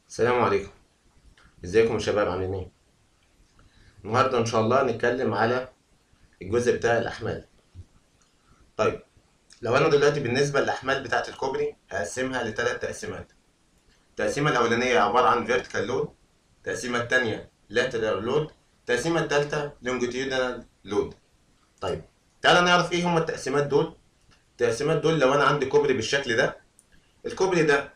السلام عليكم ازيكم يا شباب عاملين ايه النهارده ان شاء الله هنتكلم على الجزء بتاع الاحمال طيب لو انا دلوقتي بالنسبه للاحمال بتاعه الكوبري هقسمها لثلاث تقسيمات التقسيمه الاولانيه عباره عن فيرتيكال لود التقسيمه الثانيه لاترال لود التقسيمه الثالثه لونجيتيودنال لود طيب تعالى نعرف ايه هما التقسيمات دول التقسيمات دول لو انا عندي كوبري بالشكل ده الكوبري ده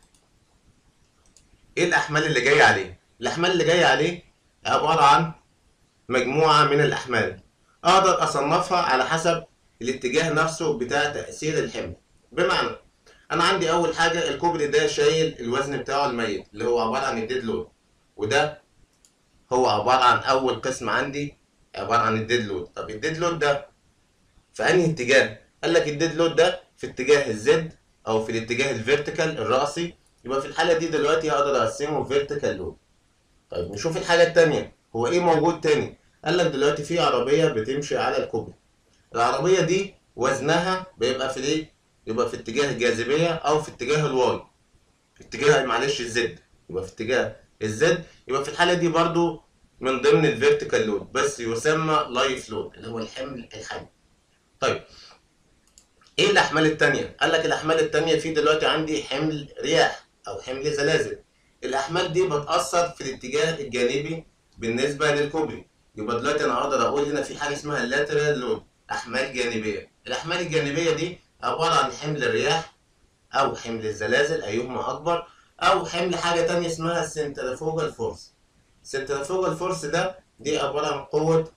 ايه الاحمال اللي جايه عليه الاحمال اللي جايه عليه عباره عن مجموعه من الاحمال اقدر اصنفها على حسب الاتجاه نفسه بتاع تاثير الحمل بمعنى انا عندي اول حاجه الكوبري ده شايل الوزن بتاعه الميت اللي هو عباره عن الديد لود وده هو عباره عن اول قسم عندي عباره عن الديد لود طب الديد لود ده في انهي اتجاه قال لك الديد لود ده في اتجاه الزد او في الاتجاه الفيرتيكال الرأسي يبقى في الحالة دي دلوقتي هقدر أقسمه فيرتيكال لود. طيب نشوف الحاجة التانية هو إيه موجود تاني؟ قال لك دلوقتي في عربية بتمشي على الكوبري. العربية دي وزنها بيبقى في إيه؟ يبقى في اتجاه الجاذبية أو في اتجاه الواي. في اتجاه معلش الزد يبقى في اتجاه الزد يبقى في الحالة دي برضو من ضمن الفيرتيكال لود بس يسمى لايف لود اللي هو الحمل الحي. طيب ايه الاحمال التانية؟ قال لك الاحمال التانية في دلوقتي عندي حمل رياح او حمل زلازل. الاحمال دي بتاثر في الاتجاه الجانبي بالنسبه للكوبري. يبقى دلوقتي انا اقدر اقول هنا في حاجه اسمها اللاترال لود احمال جانبيه. الاحمال الجانبيه دي عباره عن حمل الرياح او حمل الزلازل ايهما اكبر او حمل حاجه تانية اسمها السنترفوجال فورس. السنترفوجال فورس ده دي عباره عن قوه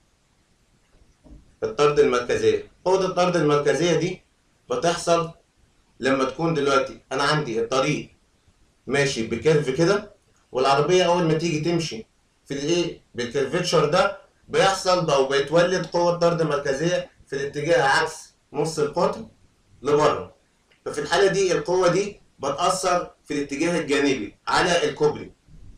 الطرد المركزيه. قوه الطرد المركزيه دي بتحصل لما تكون دلوقتي انا عندي الطريق ماشي بكيرف كده والعربيه اول ما تيجي تمشي في الايه بالكيرفتشر ده بيحصل او بيتولد قوه طرد مركزيه في الاتجاه عكس نص القطر لبره ففي الحاله دي القوه دي بتاثر في الاتجاه الجانبي على الكوبري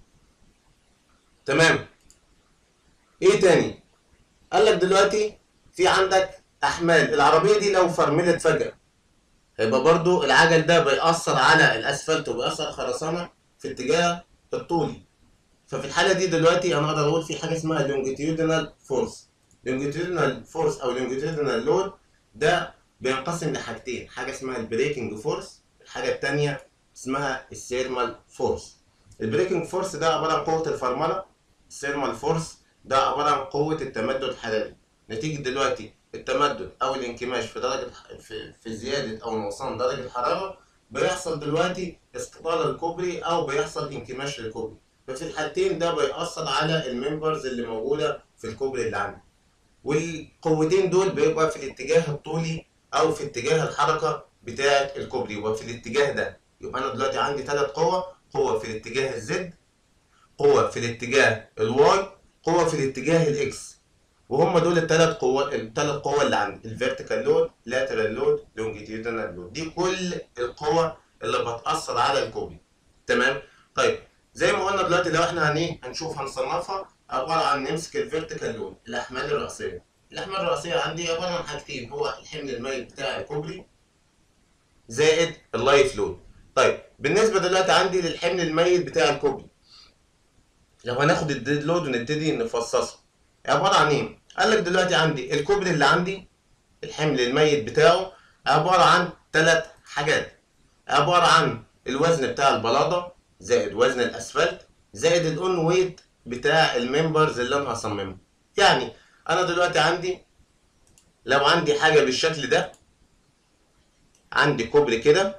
تمام ايه تاني قال لك دلوقتي في عندك احمال العربيه دي لو فرملت فجاه هيبقى برضو العجل ده بيأثر على الاسفلت وبيأثر خرسانه في اتجاه الطولي ففي الحاله دي دلوقتي انا اقدر اقول في حاجه اسمها لونجيتيودنال فورس لونجيتيودنال فورس او لونجيتيودنال لود ده بينقسم لحاجتين حاجه اسمها البريكنج فورس الحاجه الثانيه اسمها السيرمال فورس البريكنج فورس ده عباره عن قوه الفرمله السيرمال فورس ده عباره عن قوه التمدد الحراري نتيجه دلوقتي التمدد او الانكماش في درجه في, في زياده او نقصان درجه الحراره بيحصل دلوقتي استطاله الكوبري او بيحصل انكماش للكوبري ففي الحالتين ده بيأثر على الممبرز اللي موجوده في الكوبري اللي عندي والقوتين دول بيبقى في الاتجاه الطولي او في اتجاه الحركه بتاعه الكوبري يبقى في الاتجاه ده يبقى انا دلوقتي عندي ثلاث قوة قوة في الاتجاه الزد قوة في الاتجاه الواي قوة في الاتجاه الاكس وهم دول الثلاث قوى الثلاث قوى اللي عندي الفيرتيكال لود لاترال لود لونجيتيودنال لود دي كل القوى اللي بتاثر على الكوبري تمام طيب زي ما قلنا دلوقتي لو احنا هنيه هنشوف هنصنفها عباره عن نمسك الفيرتيكال لود الاحمال الراسيه الاحمال الراسيه عندي عباره عن حاجتين هو الحمل الميت بتاع الكوبري زائد اللايف لود طيب بالنسبه دلوقتي عندي للحمل الميت بتاع الكوبري لو هناخد الديد لود ونبتدي نفصصه عباره عن ايه قال لك دلوقتي عندي الكوبري اللي عندي الحمل الميت بتاعه عباره عن ثلاث حاجات عباره عن الوزن بتاع البلاطه زائد وزن الاسفلت زائد الاون ويت بتاع الممبرز اللي انا هصممه يعني انا دلوقتي عندي لو عندي حاجه بالشكل ده عندي كوبري كده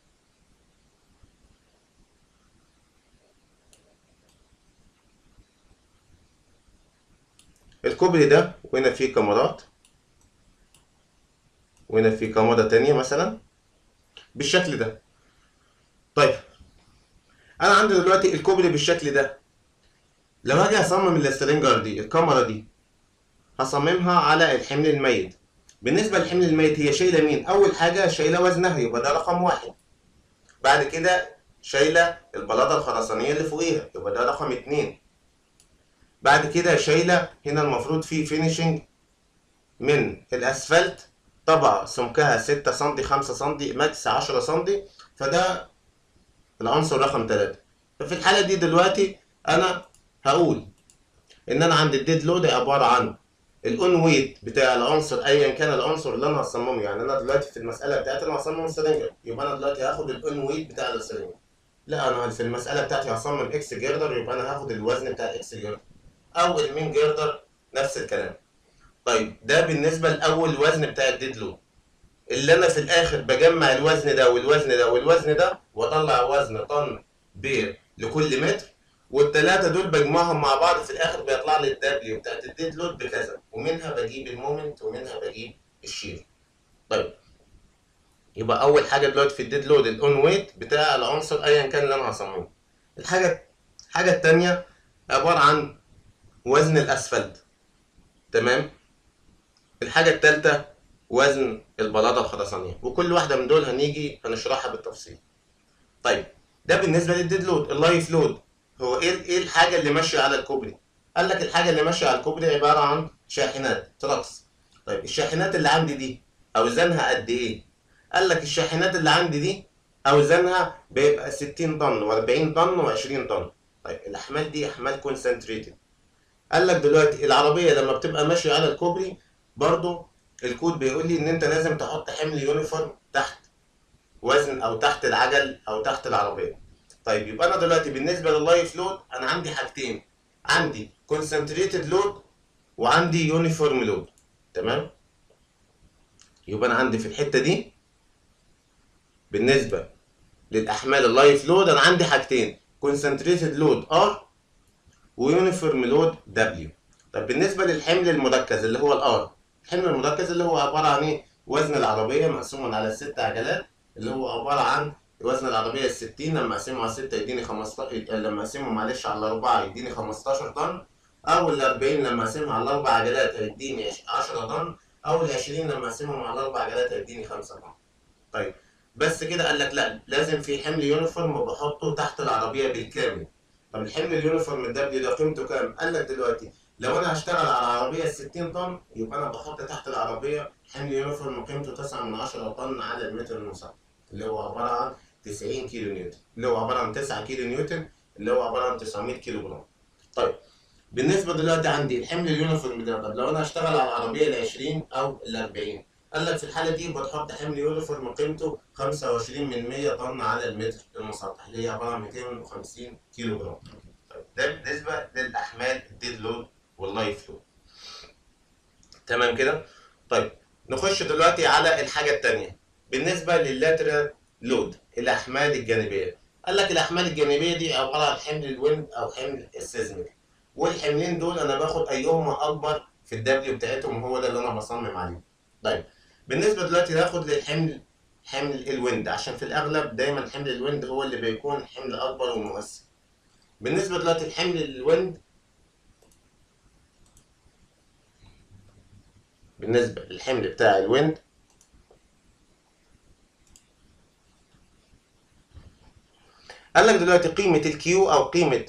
الكوبري ده وهنا فيه كاميرات وهنا فيه كاميرا تانية مثلا بالشكل ده طيب انا عندي دلوقتي الكوبري بالشكل ده لو هاجي اصمم السترينجر دي الكاميرا دي هصممها على الحمل الميت بالنسبة للحمل الميت هي شايلة مين؟ أول حاجة شايلة وزنها يبقى ده رقم واحد بعد كده شايلة البلاطة الخرسانية اللي فوقيها يبقى ده رقم اتنين بعد كده شايلة هنا المفروض في فينيشنج من الأسفلت طبقة سمكها ستة سنتي خمسة سنتي ماكس عشرة سنتي فده العنصر رقم تلاتة ففي الحاله دي دلوقتي انا هقول ان انا عندي الديد لود عباره عن الاون ويت بتاع العنصر ايا كان العنصر اللي انا هصممه يعني انا دلوقتي في المساله بتاعتي انا هصمم سلنجر يبقى انا دلوقتي هاخد الاون ويت بتاع السلنجر لا انا في المساله بتاعتي هصمم اكس جيردر يبقى انا هاخد الوزن بتاع الاكس جيردر او المين جيردر نفس الكلام طيب ده بالنسبه لاول وزن بتاع الديد لود اللي انا في الاخر بجمع الوزن ده والوزن ده والوزن ده واطلع وزن طن بير لكل متر والثلاثه دول بجمعهم مع بعض في الاخر بيطلع لي الدبليو بتاعت الديد لود بكذا ومنها بجيب المومنت ومنها بجيب الشير طيب يبقى اول حاجه دلوقتي في الديد لود الاون ويت بتاع العنصر ايا كان اللي انا هصممه الحاجه الحاجه الثانيه عباره عن وزن الاسفلت تمام الحاجه الثالثه وزن البلاطه الخرسانيه وكل واحده من دول هنيجي هنشرحها بالتفصيل طيب ده بالنسبه للديد لود اللايف لود هو ايه ايه الحاجه اللي ماشيه على الكوبري قال لك الحاجه اللي ماشيه على الكوبري عباره عن شاحنات تراكس طيب الشاحنات اللي عندي دي اوزانها قد ايه قال لك الشاحنات اللي عندي دي اوزانها بيبقى 60 طن و40 طن و20 طن طيب الاحمال دي احمال كونسنتريتد قال لك دلوقتي العربيه لما بتبقى ماشيه على الكوبري برضو الكود بيقول لي ان انت لازم تحط حمل يونيفورم تحت وزن او تحت العجل او تحت العربيه طيب يبقى انا دلوقتي بالنسبه لللايف لود انا عندي حاجتين عندي كونسنتريتد لود وعندي يونيفورم لود تمام يبقى انا عندي في الحته دي بالنسبه للاحمال اللايف لود انا عندي حاجتين كونسنتريتد لود ار ويونيفورم لود دبليو طب بالنسبه للحمل المركز اللي هو الار الحمل المركز اللي هو عباره عن ايه وزن العربيه مقسوم على الست عجلات اللي هو عباره عن وزن العربيه ال 60 لما اقسمه على 6 يديني 15 لما اقسمه معلش على 4 يديني 15 طن او ال 40 لما اقسمها على الاربع عجلات هيديني 10 طن او ال 20 لما اقسمهم على الاربع عجلات هيديني 5 طن طيب بس كده قال لك لا لازم في حمل يونيفورم بحطه تحت العربيه بالكامل طب الحمل اليونيفورم الدبليو ده قيمته كام؟ قال لك دلوقتي لو انا هشتغل على العربيه ال 60 طن يبقى انا بحط تحت العربيه حمل يونيفورم قيمته 9 من 10 طن على المتر المسطح اللي هو عباره عن 90 كيلو نيوتن اللي هو عباره عن 9 كيلو نيوتن اللي هو عباره عن 900 كيلو جرام طيب بالنسبه دلوقتي عندي الحمل اليونيفورم ده طب لو انا هشتغل على العربيه ال 20 او ال 40 قال لك في الحاله دي بتحط حمل يونيفورم قيمته 25 من 100 طن على المتر المسطح اللي هي عباره عن 250 كيلو جرام طيب ده بالنسبه للاحمال الديد لود واللايف لود تمام كده طيب نخش دلوقتي على الحاجه الثانيه بالنسبه لللاترال لود الاحمال الجانبيه قال لك الاحمال الجانبيه دي عباره عن حمل الويند او حمل السيزميك والحملين دول انا باخد ايهما اكبر في الدبليو بتاعتهم هو ده اللي انا بصمم عليه طيب بالنسبه دلوقتي ناخد للحمل حمل الويند عشان في الاغلب دايما حمل الويند هو اللي بيكون حمل اكبر ومؤثر بالنسبه دلوقتي لحمل الويند بالنسبه للحمل بتاع الويند قال لك دلوقتي قيمة الكيو أو قيمة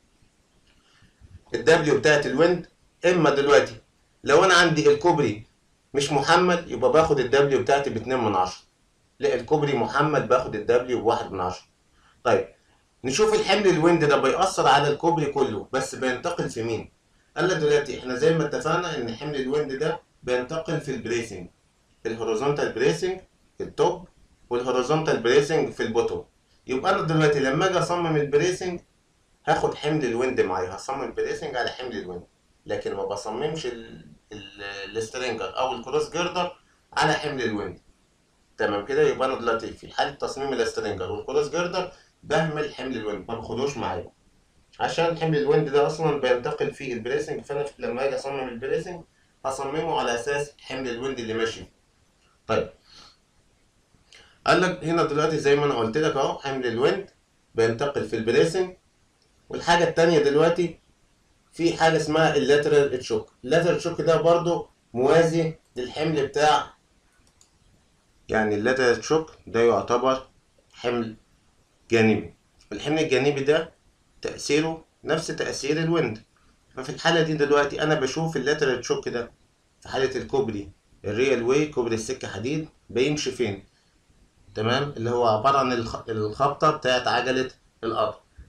الدبليو بتاعت الويند إما دلوقتي لو أنا عندي الكوبري مش محمل يبقى باخد الدبليو بتاعتي باتنين من عشرة لا الكوبري محمل باخد الدبليو بواحد من عشرة طيب نشوف الحمل الويند ده بيأثر على الكوبري كله بس بينتقل في مين؟ قال لك دلوقتي احنا زي ما اتفقنا ان حمل الويند ده بينتقل في البريسنج الهوريزونتال بريسنج في التوب والهوريزونتال بريسنج في البوتوم يبقى انا دلوقتي لما اجي اصمم البريسنج هاخد حمل الويند معايا هصمم البريسنج على حمل الويند لكن ما بصممش السترينجر او الكروس جيردر على حمل الويند تمام كده يبقى انا دلوقتي في حاله تصميم السترينجر والكروس جيردر بهمل حمل الويند ما باخدوش معايا عشان حمل الويند ده اصلا بينتقل فيه البريسنج فانا لما اجي اصمم البريسنج هصممه على اساس حمل الويند اللي ماشي طيب قال لك هنا دلوقتي زي ما انا قلت لك اهو حمل الويند بينتقل في البريسنج والحاجه الثانيه دلوقتي في حاجه اسمها اللاترال تشوك اللاترال تشوك ده برضو موازي للحمل بتاع يعني اللاترال تشوك ده يعتبر حمل جانبي الحمل الجانبي ده تأثيره نفس تأثير الويند ففي الحالة دي دلوقتي أنا بشوف اللاترال تشوك ده في حالة الكوبري الريال واي كوبري السكة حديد بيمشي فين تمام اللي هو عبارة عن الخ- الخبطة بتاعت عجلة القطر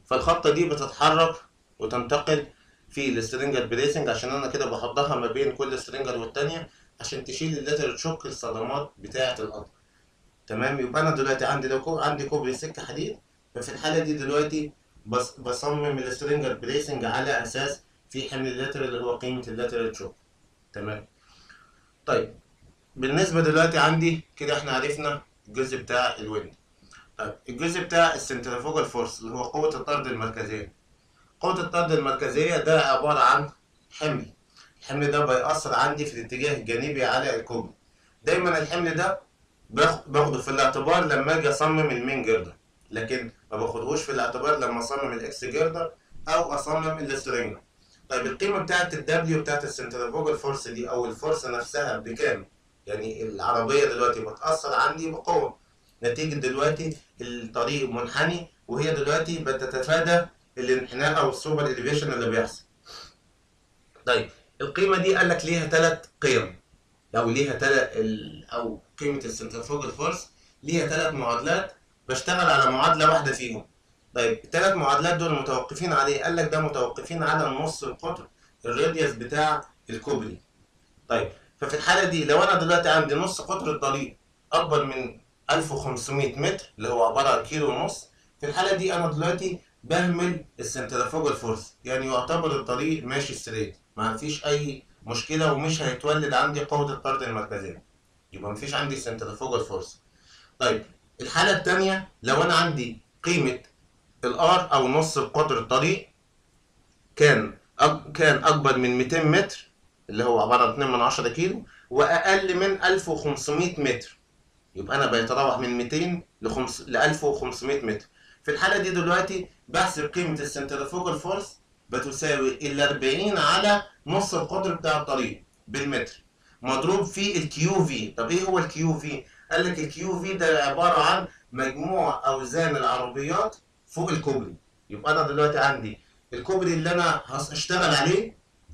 فالخطه دي بتتحرك وتنتقل في السترينجر بريسنج عشان انا كده بحطها ما بين كل سترينجر والتانية عشان تشيل اللاترال شوك الصدمات بتاعه القطر تمام يبقى انا دلوقتي عندي لو كو... عندي كوبري سكه حديد ففي الحاله دي دلوقتي بص... بصمم السترينجر بريسنج على اساس في حمل اللاترال اللي هو قيمه اللاترال شوك تمام طيب بالنسبه دلوقتي عندي كده احنا عرفنا الجزء بتاع الويند طيب الجزء بتاع السنترفوجال فورس اللي هو قوه الطرد المركزيه قوه الطرد المركزيه ده عباره عن حمل الحمل ده بيأثر عندي في الاتجاه الجانبي على الكوبري دايما الحمل ده باخده في الاعتبار لما اجي اصمم المين جردر لكن ما باخدهوش في الاعتبار لما اصمم الاكس جردر او اصمم السترينجر طيب القيمه بتاعت الدبليو بتاعت السنترفوجال فورس دي او الفورس نفسها بكام يعني العربيه دلوقتي بتاثر عندي بقوه نتيجه دلوقتي الطريق منحني وهي دلوقتي بتتفادى الانحناء او السوبر اليفيشن اللي بيحصل طيب القيمه دي قال لك ليها ثلاث قيم او ليها ثلاث او قيمه السنترفوجال فورس ليها ثلاث معادلات بشتغل على معادله واحده فيهم طيب الثلاث معادلات دول متوقفين عليه قال لك ده متوقفين على النص القطر الراديوس بتاع الكوبري طيب ففي الحاله دي لو انا دلوقتي عندي نص قطر الطريق اكبر من 1500 متر اللي هو عباره عن كيلو ونص في الحاله دي انا دلوقتي بهمل السنترفوجال فورس يعني يعتبر الطريق ماشي ستريت ما فيش اي مشكله ومش هيتولد عندي قوه الطرد المركزيه يبقى مفيش عندي سنترفوجال فورس طيب الحاله الثانيه لو انا عندي قيمه الار او نص القطر الطريق كان أك... كان اكبر من 200 متر اللي هو عباره عن 2 من 10 كيلو واقل من 1500 متر يبقى انا بيتراوح من 200 ل خمس... ل 1500 متر في الحاله دي دلوقتي بحسب قيمه السنترفوجال فورس بتساوي ال 40 على نص القطر بتاع الطريق بالمتر مضروب في الكيو في طب ايه هو الكيو في قال لك الكيو في ده عباره عن مجموع اوزان العربيات فوق الكوبري يبقى انا دلوقتي عندي الكوبري اللي انا هشتغل عليه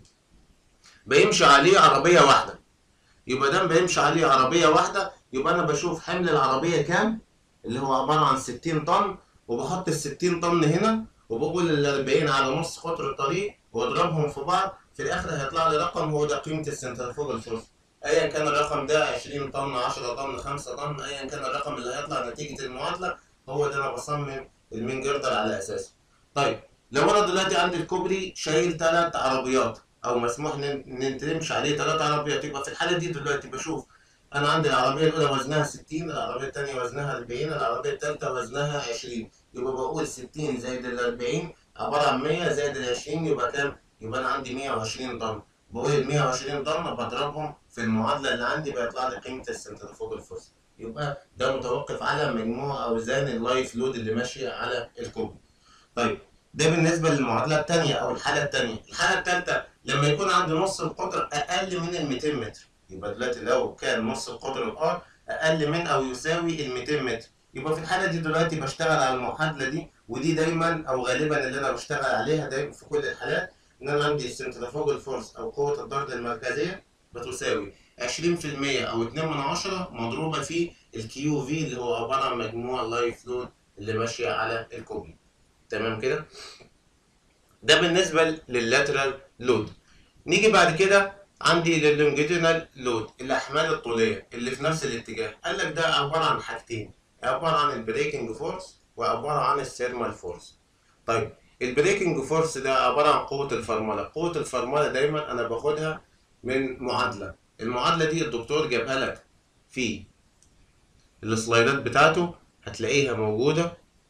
بيمشي عليه عربيه واحده يبقى ده بيمشي عليه عربيه واحده يبقى انا بشوف حمل العربيه كام اللي هو عباره عن 60 طن وبحط ال 60 طن هنا وبقول ال 40 على نص قطر الطريق واضربهم في بعض في الاخر هيطلع لي رقم هو ده قيمه السنترفوجال فورس ايا كان الرقم ده 20 طن 10 طن 5 طن ايا كان الرقم اللي هيطلع نتيجه المعادله هو ده انا بصمم المين جردر على اساسه طيب لو انا دلوقتي عندي الكوبري شايل ثلاث عربيات او مسموح ان تمشي عليه ثلاث عربيات يبقى في الحاله دي دلوقتي بشوف انا عندي العربيه الاولى وزنها 60 العربيه الثانيه وزنها 40 العربيه الثالثه وزنها 20 يبقى بقول 60 زائد ال 40 عباره عن 100 زائد ال 20 يبقى كام؟ يبقى انا عندي 120 طن بقول ال 120 طن بضربهم في المعادله اللي عندي بيطلع لي قيمه السنترفوجال فورس يبقى ده متوقف على مجموع اوزان اللايف لود اللي ماشيه على الكوبري. طيب ده بالنسبه للمعادله الثانيه او الحاله الثانيه، الحاله الثالثه لما يكون عندي نص القطر اقل من ال 200 متر يبقى دلوقتي لو كان نص القطر الار اقل من او يساوي ال 200 متر يبقى في الحاله دي دلوقتي بشتغل على المعادله دي ودي دايما او غالبا اللي انا بشتغل عليها دايما في كل الحالات ان انا عندي السنترفوجال فورس او قوه الضغط المركزيه بتساوي 20% او 2 من 10 مضروبه في الكيو في اللي هو عباره عن مجموع لايف لود اللي ماشيه على الكوبري تمام كده ده بالنسبه لللاترال لود نيجي بعد كده عندي لللونجيتيونال لود الاحمال الطوليه اللي في نفس الاتجاه قال لك ده عباره عن حاجتين عباره عن البريكنج فورس وعباره عن الثيرمال فورس طيب البريكنج فورس ده عباره عن قوه الفرمله قوه الفرمله دايما انا باخدها من معادله المعادله دي الدكتور جابها لك في السلايدات بتاعته هتلاقيها موجوده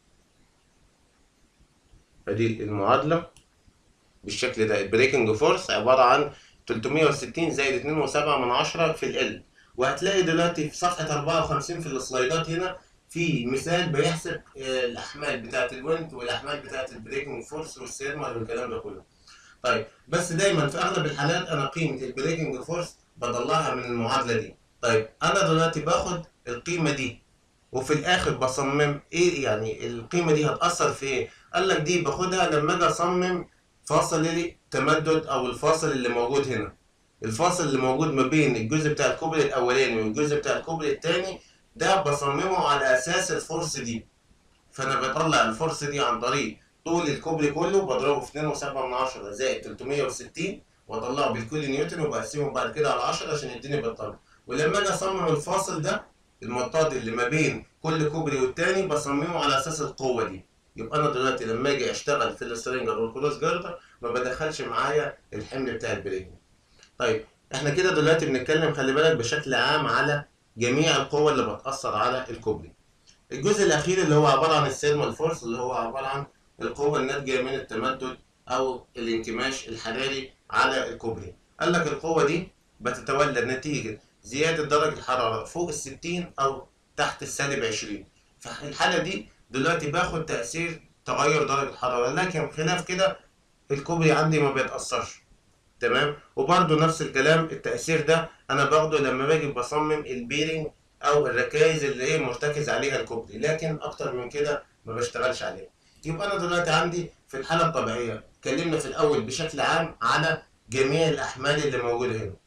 ادي المعادله بالشكل ده البريكنج فورس عباره عن 360 زائد 2.7 من عشرة في ال وهتلاقي دلوقتي في صفحة 54 في السلايدات هنا في مثال بيحسب الأحمال بتاعة الويند والأحمال بتاعة البريكنج فورس والسيرمال والكلام ده كله. طيب بس دايما في أغلب الحالات أنا قيمة البريكنج فورس بطلعها من المعادلة دي. طيب أنا دلوقتي باخد القيمة دي وفي الآخر بصمم إيه يعني القيمة دي هتأثر في إيه؟ قال لك دي باخدها لما أجي أصمم فاصل التمدد او الفاصل اللي موجود هنا الفاصل اللي موجود ما بين الجزء بتاع الكوبري الاولاني والجزء بتاع الكوبري الثاني ده بصممه على اساس الفورس دي فانا بطلع الفورس دي عن طريق طول الكوبري كله بضربه في 2.7 من 10 زائد 360 واطلعه بالكل نيوتن وبقسمه بعد كده على 10 عشان يديني بالطن ولما اجي اصمم الفاصل ده المطاط اللي ما بين كل كوبري والتاني بصممه على اساس القوه دي يبقى انا دلوقتي لما اجي اشتغل في السترينجر والكروس جاردر ما بدخلش معايا الحمل بتاع البريك طيب احنا كده دلوقتي بنتكلم خلي بالك بشكل عام على جميع القوى اللي بتاثر على الكوبري الجزء الاخير اللي هو عباره عن السيرمال فورس اللي هو عباره عن القوه الناتجه من التمدد او الانكماش الحراري على الكوبري قال لك القوه دي بتتولد نتيجه زياده درجه الحراره فوق ال 60 او تحت السالب 20 في الحاله دي دلوقتي باخد تاثير تغير درجه الحراره لكن خلاف كده الكوبري عندي ما بيتاثرش تمام وبرده نفس الكلام التاثير ده انا باخده لما باجي بصمم البيرنج او الركائز اللي ايه مرتكز عليها الكوبري لكن اكتر من كده ما بشتغلش عليه يبقى انا دلوقتي عندي في الحاله الطبيعيه اتكلمنا في الاول بشكل عام على جميع الاحمال اللي موجوده هنا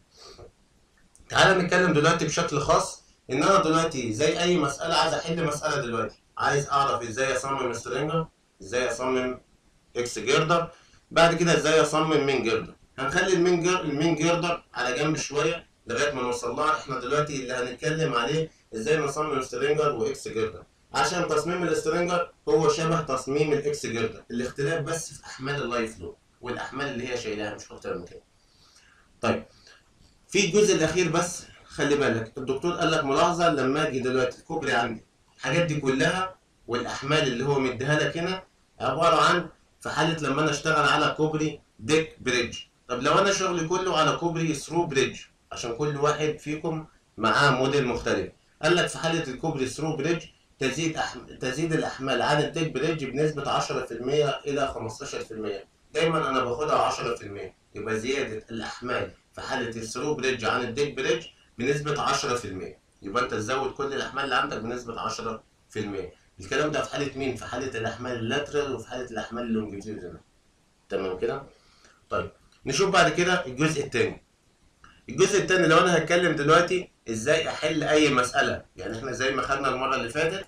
تعالى نتكلم دلوقتي بشكل خاص ان انا دلوقتي زي اي مساله عايز احل مساله دلوقتي عايز اعرف ازاي اصمم سترينجر ازاي اصمم اكس جيردر بعد كده ازاي اصمم مين جيردر هنخلي المين جير المين جيردر على جنب شويه لغايه ما نوصل لها احنا دلوقتي اللي هنتكلم عليه ازاي نصمم سترينجر واكس جيردر عشان تصميم السترينجر هو شبه تصميم الاكس جيردر الاختلاف بس في احمال اللايف لود والاحمال اللي هي شايلاها مش اكتر من كده طيب في الجزء الاخير بس خلي بالك الدكتور قال لك ملاحظه لما اجي دلوقتي الكوبري عندي الحاجات دي كلها والاحمال اللي هو مديها لك هنا عباره عن في حاله لما انا اشتغل على كوبري ديك بريدج طب لو انا شغلي كله على كوبري ثرو بريدج عشان كل واحد فيكم معاه موديل مختلف قال لك في حاله الكوبري ثرو بريدج تزيد أحم... تزيد الاحمال عن الديك بريدج بنسبه 10% الى 15% دايما انا باخدها 10% يبقى زياده الاحمال في حاله الثرو بريدج عن الديك بريدج بنسبه 10% يبقى انت تزود كل الاحمال اللي عندك بنسبه 10% الكلام ده في حاله مين في حاله الاحمال اللاترال وفي حاله الاحمال اللونجيتيودنال تمام كده طيب نشوف بعد كده الجزء الثاني الجزء الثاني لو انا هتكلم دلوقتي ازاي احل اي مساله يعني احنا زي ما خدنا المره اللي فاتت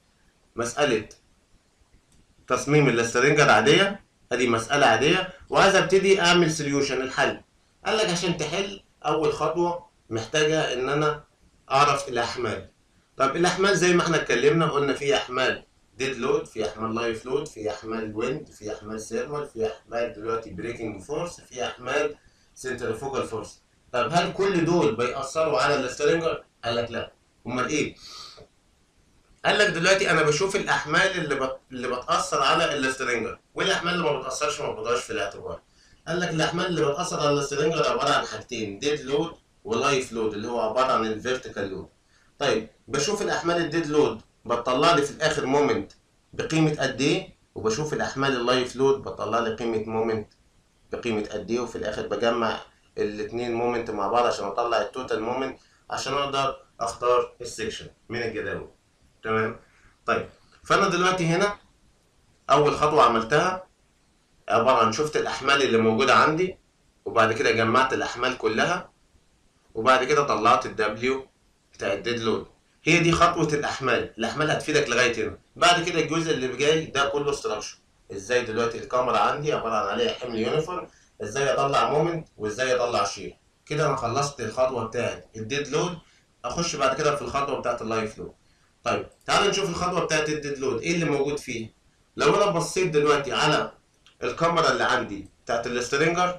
مساله تصميم السترينجر عاديه ادي مساله عاديه وعايز ابتدي اعمل سوليوشن الحل قال لك عشان تحل اول خطوه محتاجه ان انا اعرف الاحمال طب الاحمال زي ما احنا اتكلمنا قلنا في احمال ديد لود في احمال لايف لود في احمال ويند في احمال سيرمال في احمال دلوقتي بريكنج فورس في احمال سنترفوجال فورس طب هل كل دول بيأثروا على السترينجر؟ قال لك لا امال ايه؟ قال لك دلوقتي انا بشوف الاحمال اللي بت... اللي بتاثر على السترينجر والاحمال اللي ما بتاثرش ما باخدهاش في الاعتبار قال لك الاحمال اللي بتاثر على السترينجر عباره عن حاجتين ديد لود ولايف لود اللي هو عباره عن الفيرتيكال لود طيب بشوف الاحمال الديد لود بتطلع لي في الاخر مومنت بقيمه قد ايه وبشوف الاحمال اللايف لود بتطلع لي قيمه مومنت بقيمه قد ايه وفي الاخر بجمع الاثنين مومنت مع بعض عشان اطلع التوتال مومنت عشان اقدر اختار السكشن من الجداول تمام طيب فانا دلوقتي هنا اول خطوه عملتها عباره عن شفت الاحمال اللي موجوده عندي وبعد كده جمعت الاحمال كلها وبعد كده طلعت الدبليو بتاع الديد لود هي دي خطوه الاحمال الاحمال هتفيدك لغايه هنا بعد كده الجزء اللي جاي ده كله استراكشر ازاي دلوقتي الكاميرا عندي عباره عن عليها حمل يونيفورم ازاي اطلع مومنت وازاي اطلع شير كده انا خلصت الخطوه بتاعت الديد لود اخش بعد كده في الخطوه بتاعت اللايف لود طيب تعال نشوف الخطوه بتاعت الديد لود ايه اللي موجود فيه لو انا بصيت دلوقتي على الكاميرا اللي عندي بتاعت السترينجر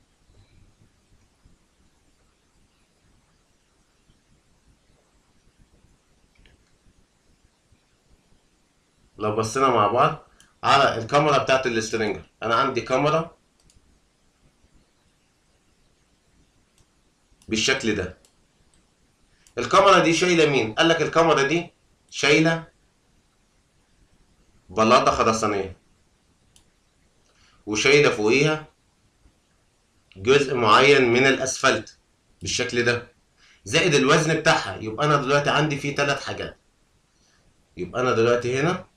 لو بصينا مع بعض على الكاميرا بتاعت السترينجر انا عندي كاميرا بالشكل ده الكاميرا دي شايله مين قال لك الكاميرا دي شايله بلاطه خرسانيه وشايله فوقيها جزء معين من الاسفلت بالشكل ده زائد الوزن بتاعها يبقى انا دلوقتي عندي فيه ثلاث حاجات يبقى انا دلوقتي هنا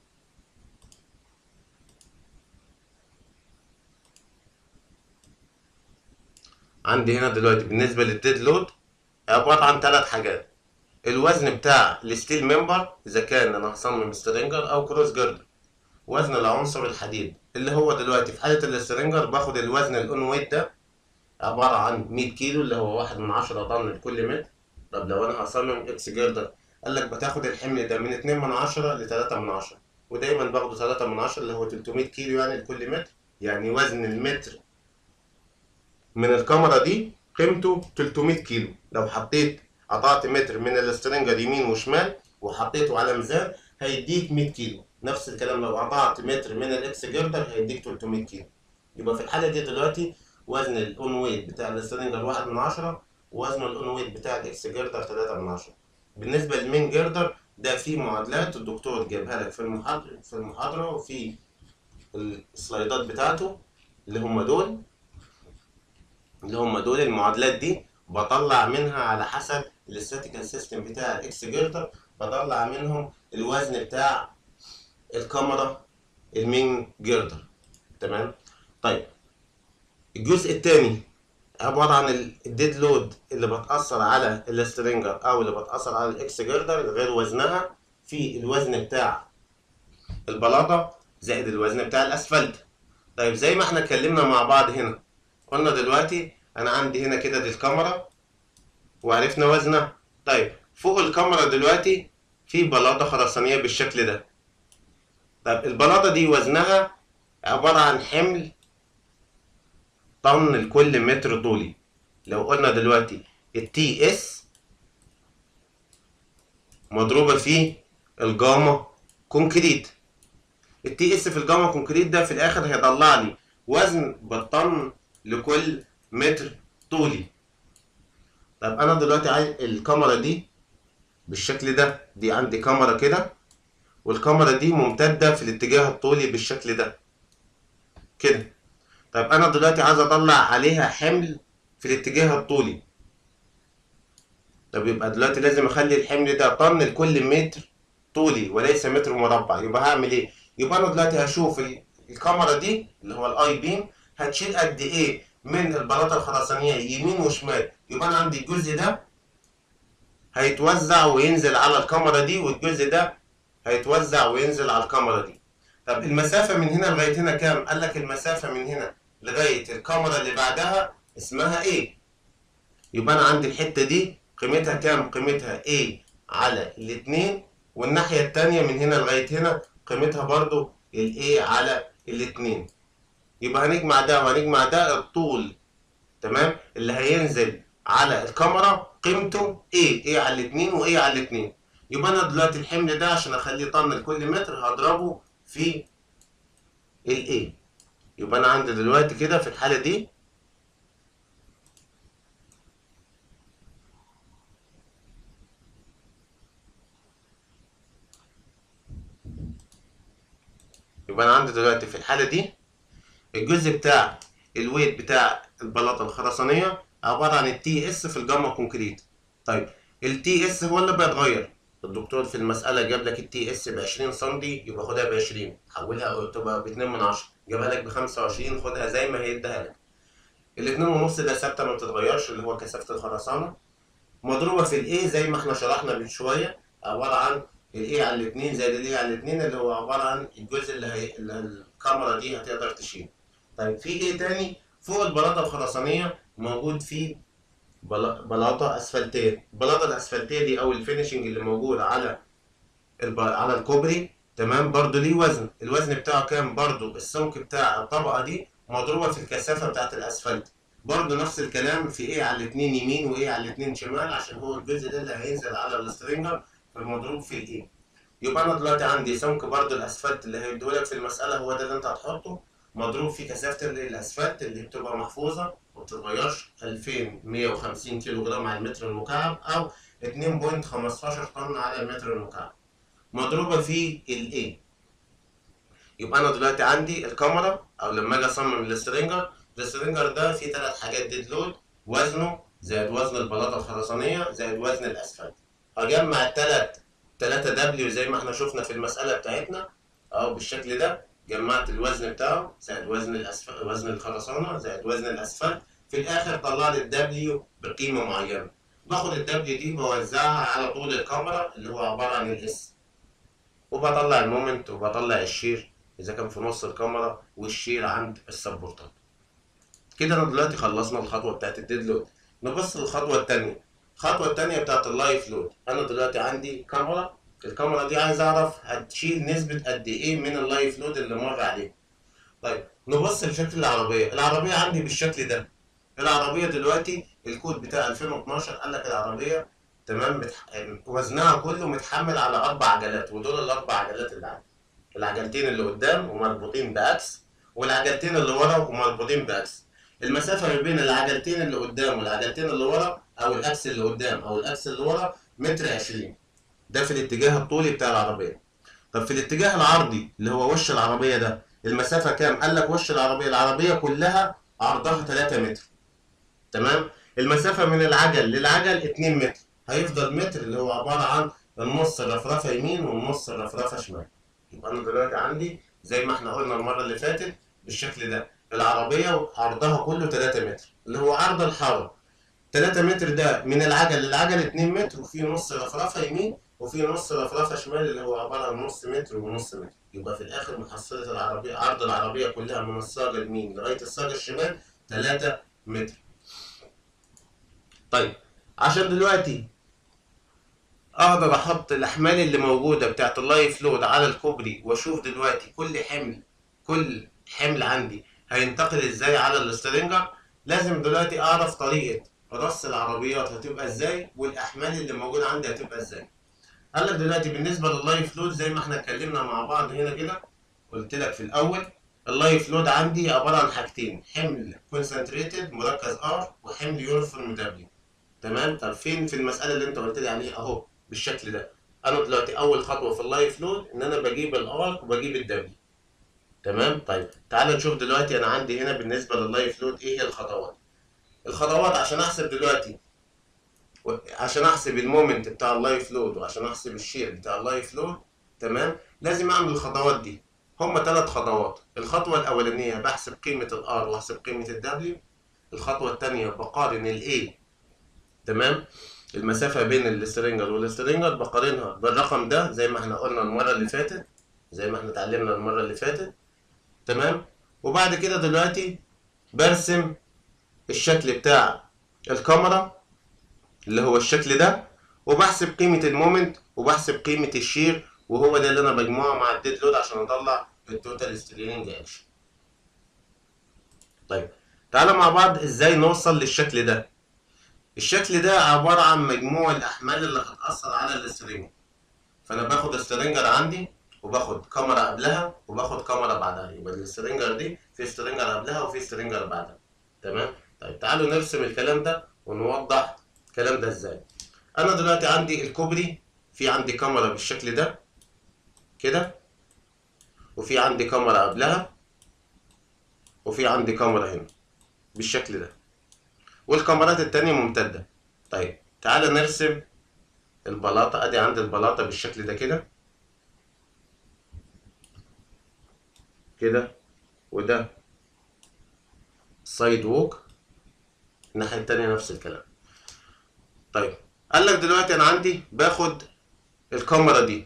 عندي هنا دلوقتي بالنسبه للديد لود عباره عن ثلاث حاجات الوزن بتاع الستيل ممبر اذا كان انا هصمم سترينجر او كروس جاردر وزن العنصر الحديد اللي هو دلوقتي في حالة السترينجر باخد الوزن الاون ويت ده عبارة عن 100 كيلو اللي هو واحد من عشرة طن لكل متر طب لو انا هصمم اكس جيردر قال لك بتاخد الحمل ده من 2 من عشرة ل 3 من عشرة ودايما باخده 3 من عشرة اللي هو 300 كيلو يعني لكل متر يعني وزن المتر من الكاميرا دي قيمته 300 كيلو لو حطيت قطعت متر من السترنجر يمين وشمال وحطيته على ميزان هيديك 100 كيلو نفس الكلام لو قطعت متر من الاكس جردر هيديك 300 كيلو يبقى في الحالة دي دلوقتي وزن الاون ويت بتاع السترنجر واحد من عشرة ووزن الاون ويت بتاع الاكس جردر 3 من عشرة بالنسبة للمين جردر ده فيه معادلات الدكتور جايبها لك في المحاضرة في المحاضرة وفي السلايدات بتاعته اللي هم دول اللي هم دول المعادلات دي بطلع منها على حسب الاستاتيكال سيستم بتاع الاكس جردر بطلع منهم الوزن بتاع الكاميرا المين جردر تمام طيب الجزء الثاني عبارة عن الديد لود اللي بتأثر على السترينجر أو اللي بتأثر على الإكس جردر غير وزنها في الوزن بتاع البلاطة زائد الوزن بتاع الأسفلت طيب زي ما احنا اتكلمنا مع بعض هنا قلنا دلوقتي أنا عندي هنا كده دي الكاميرا وعرفنا وزنها طيب فوق الكاميرا دلوقتي في بلاطة خرسانية بالشكل ده طيب البلاطة دي وزنها عبارة عن حمل طن لكل متر طولي لو قلنا دلوقتي التي اس مضروبة في الجاما كونكريت التي اس في الجاما كونكريت ده في الاخر هيطلع لي وزن بالطن لكل متر طولي طب انا دلوقتي عايز الكاميرا دي بالشكل ده دي عندي كاميرا كده والكاميرا دي ممتدة في الاتجاه الطولي بالشكل ده كده طيب انا دلوقتي عايز اطلع عليها حمل في الاتجاه الطولي طب يبقى دلوقتي لازم اخلي الحمل ده طن لكل متر طولي وليس متر مربع يبقى هعمل ايه يبقى انا دلوقتي هشوف الكاميرا دي اللي هو الاي بيم هتشيل قد ايه من البلاطه الخرسانيه يمين وشمال يبقى انا عندي الجزء ده هيتوزع وينزل على الكاميرا دي والجزء ده هيتوزع وينزل على الكاميرا دي طب المسافة من هنا لغاية هنا كام؟ قال لك المسافة من هنا لغاية الكاميرا اللي بعدها اسمها ايه؟ يبقى أنا عندي الحتة دي قيمتها كام؟ قيمتها A على الاتنين والناحية التانية من هنا لغاية هنا قيمتها برضو ال A على الاتنين يبقى هنجمع ده وهنجمع ده الطول تمام؟ اللي هينزل على الكاميرا قيمته A A على الاتنين و A على الاتنين يبقى أنا دلوقتي الحمل ده عشان أخليه طن لكل متر هضربه في ال A يبقى أنا عندي دلوقتي كده في الحالة دي يبقى أنا عندي دلوقتي في الحالة دي الجزء بتاع الويت بتاع البلاطة الخرسانية عبارة عن التي اس في الجاما كونكريت طيب التي اس هو اللي بيتغير الدكتور في المسألة جاب لك التي اس ب 20 سم يبقى خدها ب 20 حولها تبقى ب 2 من 10 جابها لك ب 25 خدها زي ما هي اداها لك الاتنين ونص ده ثابتة ما بتتغيرش اللي هو كثافة الخرسانة مضروبة في الايه زي ما احنا شرحنا من شوية عبارة عن الايه على الاتنين زائد الايه على الاتنين اللي هو عبارة عن الجزء اللي, هي... اللي الكاميرا دي هتقدر تشيله طيب في ايه تاني فوق البلاطة الخرسانية موجود فيه بلاطه اسفلتيه البلاطه الاسفلتيه دي او الفينشنج اللي موجود على الب... على الكوبري تمام برضو ليه وزن الوزن بتاعه كام برضو السمك بتاع الطبقه دي مضروبه في الكثافه بتاعه الاسفلت برضو نفس الكلام في ايه على الاتنين يمين وايه على الاتنين شمال عشان هو الجزء ده اللي هينزل على السترينجر فالمضروب في الايه يبقى انا دلوقتي عندي سمك برضو الاسفلت اللي هيديهولك في المساله هو ده اللي انت هتحطه مضروب في كثافه الاسفلت اللي بتبقى محفوظه ما بتتغيرش 2150 كيلو جرام على المتر المكعب او 2.15 طن على المتر المكعب مضروبه في الاي يبقى انا دلوقتي عندي الكاميرا او لما اجي اصمم السترينجر السترينجر ده فيه ثلاث حاجات ديد لود وزنه زائد وزن البلاطه الخرسانيه زائد وزن الاسفلت هجمع الثلاث 3 دبليو زي ما احنا شفنا في المساله بتاعتنا او بالشكل ده جمعت الوزن بتاعه زائد وزن الاسفل وزن الخرسانه زائد وزن الاسفلت في الاخر طلع لي الدبليو بقيمه معينه باخد الدبليو دي بوزعها على طول الكاميرا اللي هو عباره عن الاس وبطلع المومنت وبطلع الشير اذا كان في نص الكاميرا والشير عند السبورتات كده انا دلوقتي خلصنا الخطوه بتاعت الديد لود نبص للخطوه الثانيه الخطوه الثانيه بتاعت اللايف لود انا دلوقتي عندي كاميرا الكاميرا دي عايز اعرف هتشيل نسبه قد ايه من اللايف لود اللي مر عليه طيب نبص لشكل العربيه العربيه عندي بالشكل ده العربيه دلوقتي الكود بتاع 2012 قال لك العربيه تمام بتح... وزنها كله متحمل على اربع عجلات ودول الاربع عجلات اللي عندي العجلتين اللي قدام ومربوطين باكس والعجلتين اللي ورا ومربوطين باكس المسافه ما بين العجلتين اللي قدام والعجلتين اللي ورا او الاكس اللي قدام او الاكس اللي ورا متر 20 ده في الاتجاه الطولي بتاع العربيه طب في الاتجاه العرضي اللي هو وش العربيه ده المسافه كام قال لك وش العربيه العربيه كلها عرضها 3 متر تمام المسافه من العجل للعجل 2 متر هيفضل متر اللي هو عباره عن النص الرفرفه يمين والنص الرفرفه شمال يبقى انا دلوقتي عندي زي ما احنا قلنا المره اللي فاتت بالشكل ده العربيه عرضها كله 3 متر اللي هو عرض الحاره 3 متر ده من العجل للعجل 2 متر وفي نص رفرفه يمين وفي نص رفرفه شمال اللي هو عباره عن نص متر ونص متر يبقى في الاخر محصله العربيه عرض العربيه كلها من الصاج اليمين لغايه الصاج الشمال 3 متر طيب عشان دلوقتي اقدر احط الاحمال اللي موجوده بتاعت اللايف لود على الكوبري واشوف دلوقتي كل حمل كل حمل عندي هينتقل ازاي على السترينجر لازم دلوقتي اعرف طريقه رص العربيات هتبقى ازاي والاحمال اللي موجوده عندي هتبقى ازاي قال لك دلوقتي بالنسبه لللايف لود زي ما احنا اتكلمنا مع بعض هنا كده قلت لك في الاول اللايف لود عندي عباره عن حاجتين حمل كونسنتريتد مركز ار وحمل يونيفورم دبليو تمام طب فين في المساله اللي انت قلت لي عليها اهو بالشكل ده انا دلوقتي اول خطوه في اللايف لود ان انا بجيب الار وبجيب الدبليو تمام طيب تعال نشوف دلوقتي انا عندي هنا بالنسبه لللايف لود ايه هي الخطوات الخطوات عشان احسب دلوقتي عشان احسب المومنت بتاع اللايف لود وعشان احسب الشير بتاع اللايف لود تمام لازم اعمل الخطوات دي هما ثلاث خطوات الخطوه الاولانيه بحسب قيمه الار واحسب قيمه الدبليو الخطوه الثانيه بقارن الاي تمام المسافه بين السترينجر والسترينجر بقارنها بالرقم ده زي ما احنا قلنا المره اللي فاتت زي ما احنا اتعلمنا المره اللي فاتت تمام وبعد كده دلوقتي برسم الشكل بتاع الكاميرا اللي هو الشكل ده وبحسب قيمة المومنت وبحسب قيمة الشير وهو ده اللي انا بجمعه مع الديد لود عشان اطلع التوتال ستريننج اكشن طيب تعالى مع بعض ازاي نوصل للشكل ده الشكل ده عبارة عن مجموع الأحمال اللي هتأثر على السترينج فأنا باخد السترينجر عندي وباخد كاميرا قبلها وباخد كاميرا بعدها يبقى السترينجر دي في سترينجر قبلها وفي سترينجر بعدها تمام طيب تعالوا نرسم الكلام ده ونوضح الكلام ده ازاي انا دلوقتي عندي الكوبري في عندي كاميرا بالشكل ده كده وفي عندي كاميرا قبلها وفي عندي كاميرا هنا بالشكل ده والكاميرات التانية ممتدة طيب تعالى نرسم البلاطة ادي عندي البلاطة بالشكل ده كده كده وده سايد ووك الناحية التانية نفس الكلام طيب قال لك دلوقتي انا عندي باخد الكاميرا دي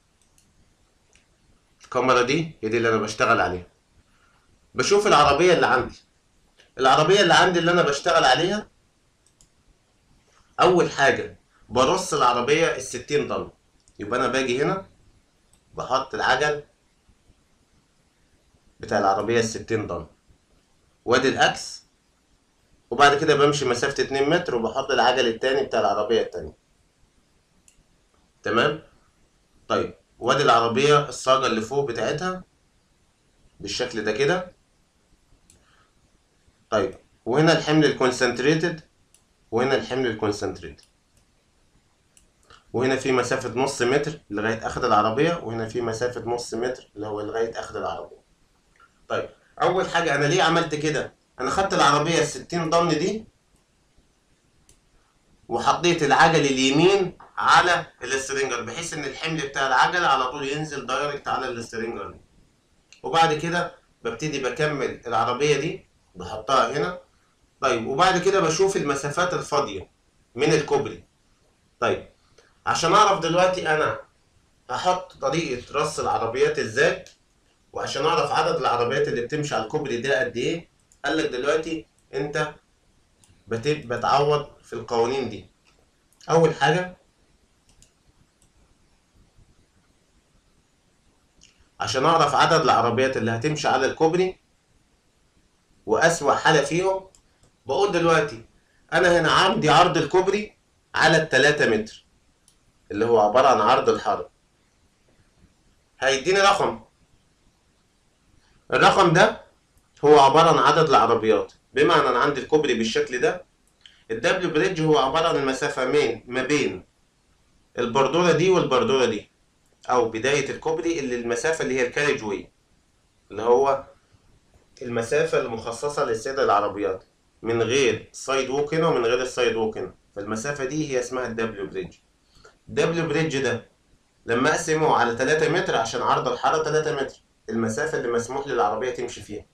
الكاميرا دي هي دي اللي انا بشتغل عليها بشوف العربية اللي عندي العربية اللي عندي اللي انا بشتغل عليها اول حاجة برص العربية الستين طن يبقى انا باجي هنا بحط العجل بتاع العربية الستين طن وادي الاكس وبعد كده بمشي مسافة اتنين متر وبحط العجل التاني بتاع العربية التانية تمام طيب وادي العربية الصاجة اللي فوق بتاعتها بالشكل ده كده طيب وهنا الحمل الكونسنتريتد وهنا الحمل الكونسنتريتد وهنا في مسافة نص متر لغاية آخر العربية وهنا في مسافة نص متر اللي هو لغاية آخر العربية طيب أول حاجة أنا ليه عملت كده؟ أنا خدت العربية الستين طن دي وحطيت العجل اليمين على السترينجر بحيث إن الحمل بتاع العجلة على طول ينزل دايركت على السترينجر دي وبعد كده ببتدي بكمل العربية دي بحطها هنا طيب وبعد كده بشوف المسافات الفاضية من الكوبري طيب عشان اعرف دلوقتي انا هحط طريقة رص العربيات ازاي وعشان اعرف عدد العربيات اللي بتمشي على الكوبري ده قد ايه قال لك دلوقتي انت بت- بتعوض في القوانين دي اول حاجه عشان اعرف عدد العربيات اللي هتمشي على الكوبري واسوأ حالة فيهم بقول دلوقتي انا هنا عندي عرض الكوبري على التلاتة متر اللي هو عبارة عن عرض الحرب هيديني رقم الرقم ده هو عبارة عن عدد العربيات بمعنى انا عندي الكوبري بالشكل ده الدبليو بريدج هو عبارة عن المسافة مين ما بين البردورة دي والبردورة دي او بداية الكوبري اللي المسافة اللي هي الكاريج واي اللي هو المسافة المخصصة للسيادة العربيات من غير سايد ووك هنا ومن غير السايد ووك هنا فالمسافة دي هي اسمها الدبليو بريدج الدبليو بريدج ده لما اقسمه على 3 متر عشان عرض الحارة 3 متر المسافة اللي مسموح للعربية تمشي فيها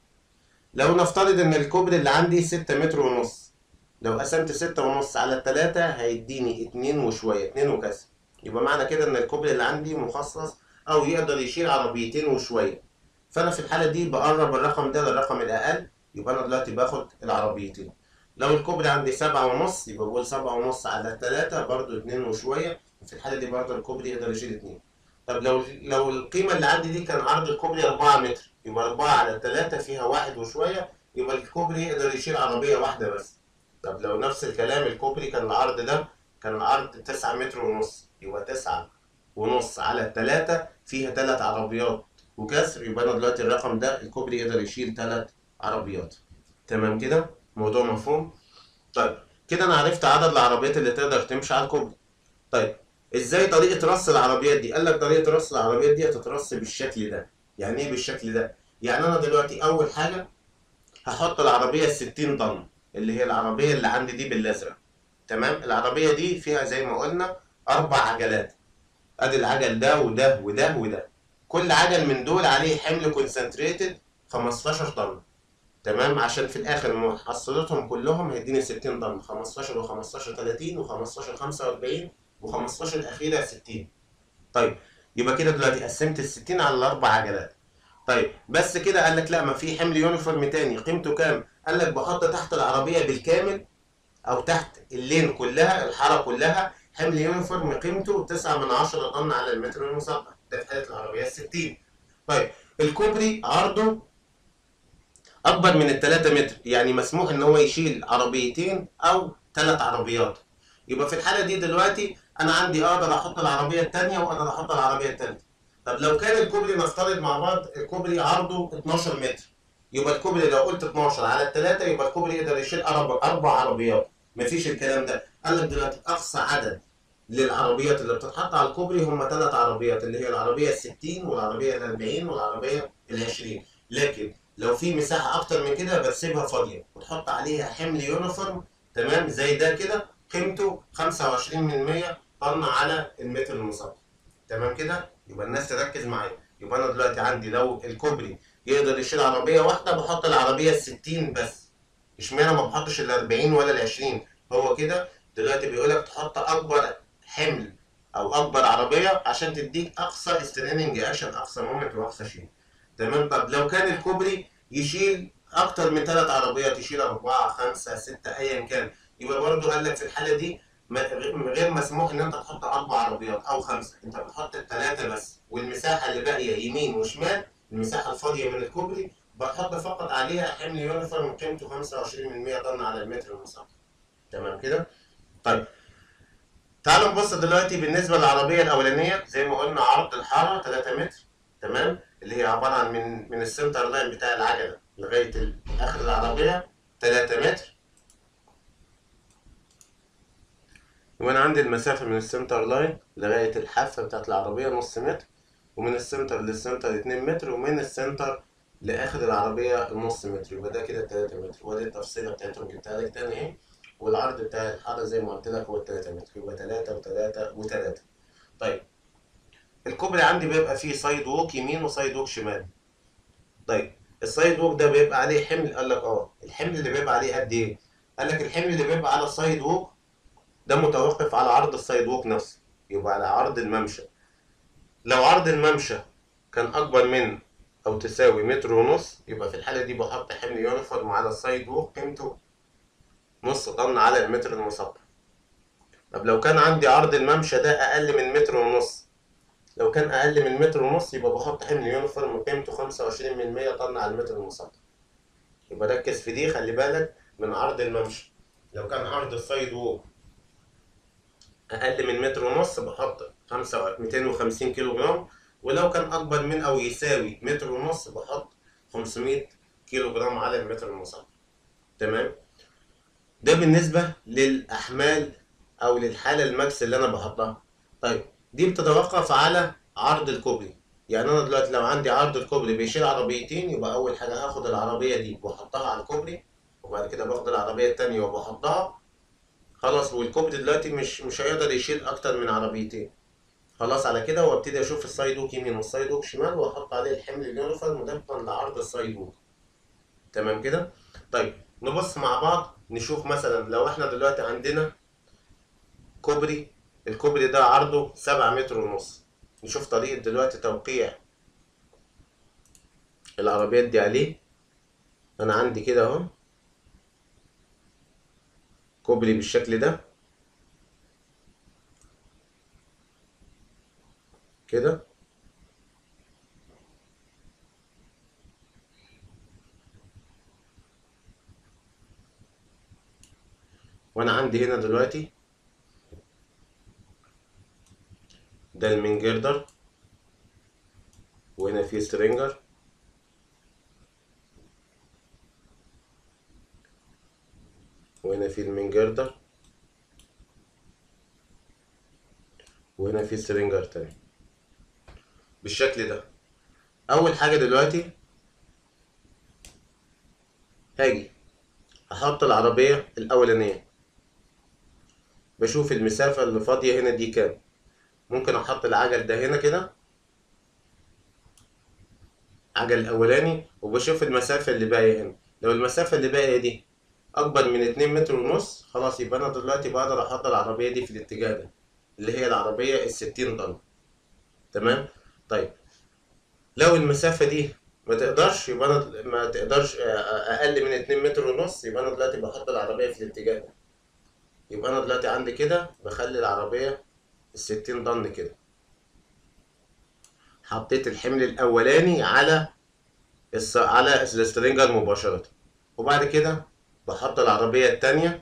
لو نفترض ان الكوبري اللي عندي 6 متر ونص لو قسمت 6 ونص على التلاتة هيديني اتنين وشوية اتنين وكسر يبقى معنى كده ان الكوبري اللي عندي مخصص او يقدر يشيل عربيتين وشوية فانا في الحالة دي بقرب الرقم ده للرقم الاقل يبقى انا دلوقتي باخد العربيتين لو الكوبري عندي سبعة ونص يبقى بقول سبعة ونص على التلاتة برضو اتنين وشوية في الحالة دي برضو الكوبري يقدر يشيل اتنين طب لو لو القيمة اللي عندي دي كان عرض الكوبري أربعة متر يبقى أربعة على التلاتة فيها واحد وشوية يبقى الكوبري يقدر يشيل عربية واحدة بس طب لو نفس الكلام الكوبري كان العرض ده كان العرض تسعة متر ونص يبقى تسعة ونص على التلاتة فيها تلات عربيات وكسر يبقى أنا دلوقتي الرقم ده الكوبري يقدر يشيل تلات عربيات تمام كده موضوع مفهوم طيب كده انا عرفت عدد العربيات اللي تقدر تمشي على الكوبري طيب ازاي طريقه رص العربيات دي قال لك طريقه رص العربيات دي هتترص بالشكل ده يعني ايه بالشكل ده يعني انا دلوقتي اول حاجه هحط العربيه ال 60 طن اللي هي العربيه اللي عندي دي بالازرق تمام العربيه دي فيها زي ما قلنا اربع عجلات ادي العجل ده وده وده وده كل عجل من دول عليه حمل كونسنتريتد 15 طن تمام عشان في الاخر محصلتهم كلهم هيديني 60 طن 15 و15 30 و15 45 و15 الاخيره 60 طيب يبقى كده دلوقتي قسمت ال 60 على الاربع عجلات طيب بس كده قال لك لا ما في حمل يونيفورم تاني قيمته كام قال لك بحط تحت العربيه بالكامل او تحت اللين كلها الحاره كلها حمل يونيفورم قيمته 9 من 10 طن على المتر المسطح ده في حاله العربيه ال 60 طيب الكوبري عرضه اكبر من ال 3 متر يعني مسموح ان هو يشيل عربيتين او ثلاث عربيات يبقى في الحاله دي دلوقتي انا عندي اقدر احط العربيه الثانيه واقدر احط العربيه الثالثه طب لو كان الكوبري نفترض مع بعض الكوبري عرضه 12 متر يبقى الكوبري لو قلت 12 على الثلاثه يبقى الكوبري يقدر يشيل اربع اربع عربيات مفيش الكلام ده قال لك دلوقتي اقصى عدد للعربيات اللي بتتحط على الكوبري هم ثلاث عربيات اللي هي العربيه ال 60 والعربيه ال 40 والعربيه ال 20 لكن لو في مساحه اكتر من كده بسيبها فاضيه وتحط عليها حمل يونيفورم تمام زي ده كده قيمته 25% طن على المتر المسطح تمام كده يبقى الناس تركز معايا يبقى انا دلوقتي عندي لو الكوبري يقدر يشيل عربيه واحده بحط العربيه ال 60 بس اشمعنى ما بحطش ال 40 ولا ال 20 هو كده دلوقتي بيقول لك تحط اكبر حمل او اكبر عربيه عشان تديك اقصى ستريننج اكشن اقصى مومنت واقصى شيء تمام طب لو كان الكوبري يشيل اكتر من ثلاث عربيات يشيل اربعه خمسه سته ايا كان يبقى برضه قال لك في الحاله دي ما- غير مسموح ان انت تحط اربع عربيات او خمسه انت بتحط الثلاثه بس والمساحه اللي باقيه يمين وشمال المساحه الفاضيه من الكوبري بتحط فقط عليها حمل يونيفورم قيمته 25% طن على المتر المسطح تمام كده طيب تعالوا نبص دلوقتي بالنسبه للعربيه الاولانيه زي ما قلنا عرض الحاره 3 متر تمام اللي هي عباره عن من من السنتر لاين بتاع العجله لغايه ال- اخر العربيه 3 متر وانا عندي المسافه من السنتر لاين لغايه الحافه بتاعت العربيه نص متر ومن السنتر للسنتر 2 متر ومن السنتر لاخر العربيه نص متر يبقى ده كده 3 متر ودي التفصيله بتاعتهم جبتها لك تاني اهي والعرض بتاع الحاره زي ما قلت لك هو 3 متر يبقى 3 و3 و3 طيب الكوبري عندي بيبقى فيه سايد ووك يمين وسايد ووك شمال طيب السايد ووك ده بيبقى عليه حمل قال لك اه الحمل اللي بيبقى عليه قد ايه قال لك الحمل اللي بيبقى على السايد ووك ده متوقف على عرض السايد ووك نفسه يبقى على عرض الممشى لو عرض الممشى كان اكبر من او تساوي متر ونص يبقى في الحالة دي بحط حمل يونيفورم على السايد ووك قيمته نص طن على المتر المسطح طب لو كان عندي عرض الممشى ده اقل من متر ونص لو كان اقل من متر ونص يبقى بحط حمل يونيفورم قيمته خمسة وعشرين من مية طن على المتر المسطح يبقى ركز في دي خلي بالك من عرض الممشى لو كان عرض السايد ووك اقل من متر ونص بحط خمسة ميتين وخمسين كيلو جرام ولو كان اكبر من او يساوي متر ونص بحط خمسمية كيلو جرام على المتر المسطح تمام ده بالنسبة للأحمال أو للحالة الماكس اللي أنا بحطها طيب دي بتتوقف على عرض الكوبري يعني أنا دلوقتي لو عندي عرض الكوبري بيشيل عربيتين يبقى أول حاجة هاخد العربية دي وأحطها على الكوبري وبعد كده باخد العربية التانية وبحطها خلاص والكوبري دلوقتي مش مش هيقدر يشيل أكتر من عربيتين خلاص على كده وابتدي أشوف السايد ووك يمين والسايد ووك شمال وأحط عليه الحمل اليونيفورم طبقا لعرض السايد ووك تمام كده طيب نبص مع بعض نشوف مثلا لو احنا دلوقتي عندنا كوبري الكوبري ده عرضه سبعة متر ونص نشوف طريقة دلوقتي توقيع العربيات دي عليه انا عندي كده اهو كوبري بالشكل ده كده وانا عندي هنا دلوقتي ده المين جردر وهنا في سترينجر وهنا في المين جردر وهنا في سترينجر تاني بالشكل ده اول حاجة دلوقتي هاجي احط العربية الاولانية بشوف المسافة اللي فاضية هنا دي كام ممكن احط العجل ده هنا كده عجل الاولاني وبشوف المسافة اللي باقية هنا لو المسافة اللي باقية دي اكبر من اتنين متر ونص خلاص يبقى انا دلوقتي بقدر احط العربية دي في الاتجاه ده اللي هي العربية الستين طن تمام طيب لو المسافة دي ما تقدرش يبقى انا ما تقدرش اقل من اتنين متر ونص يبقى انا دلوقتي بحط العربية في الاتجاه ده يبقى انا دلوقتي عندي كده بخلي العربية الستين طن كده حطيت الحمل الاولاني على الس... على السترينجر مباشرة وبعد كده بحط العربية التانية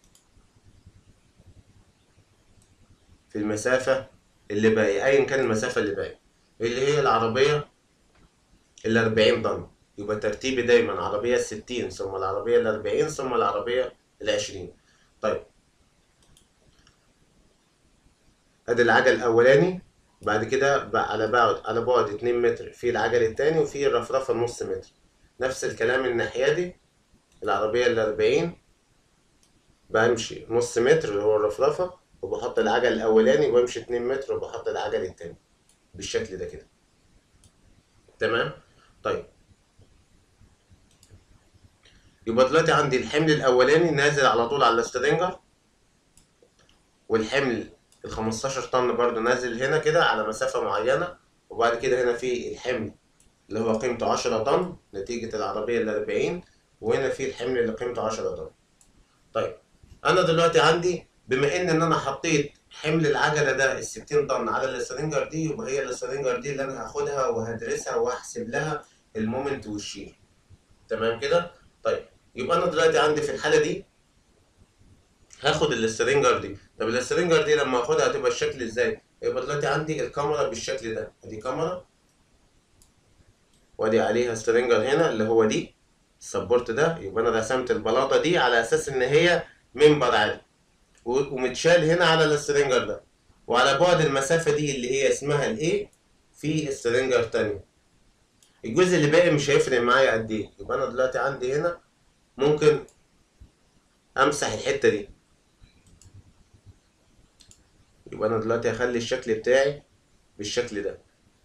في المسافة اللي باقية أيا كان المسافة اللي باقية اللي هي العربية الأربعين طن يبقى ترتيبي دايما عربية الستين ثم العربية الأربعين ثم العربية العشرين طيب ادي العجل الاولاني بعد كده بقى على بعد على بعد 2 متر في العجل التاني وفي الرفرفه نص متر نفس الكلام الناحيه دي العربيه ال 40 بمشي نص متر اللي هو الرفرفه وبحط العجل الاولاني وبمشي 2 متر وبحط العجل التاني بالشكل ده كده تمام طيب يبقى دلوقتي عندي الحمل الاولاني نازل على طول على السترينجر والحمل ال 15 طن برضو نازل هنا كده على مسافة معينة وبعد كده هنا في الحمل اللي هو قيمته 10 طن نتيجة العربية ال 40 وهنا في الحمل اللي قيمته 10 طن طيب أنا دلوقتي عندي بما إن إن أنا حطيت حمل العجلة ده ال 60 طن على السلنجر دي يبقى هي السلنجر دي اللي أنا هاخدها وهدرسها وهحسب لها المومنت والشيل تمام كده؟ طيب يبقى أنا دلوقتي عندي في الحالة دي هاخد السترينجر دي طب السترينجر دي لما اخدها هتبقى الشكل ازاي يبقى دلوقتي عندي الكاميرا بالشكل ده ادي كاميرا وادي عليها سترينجر هنا اللي هو دي السبورت ده يبقى انا رسمت البلاطه دي على اساس ان هي منبر عالي ومتشال هنا على السترينجر ده وعلى بعد المسافه دي اللي هي اسمها الايه في سترينجر تاني الجزء اللي باقي مش هيفرق معايا قد ايه يبقى انا دلوقتي عندي هنا ممكن امسح الحته دي يبقى انا دلوقتي هخلي الشكل بتاعي بالشكل ده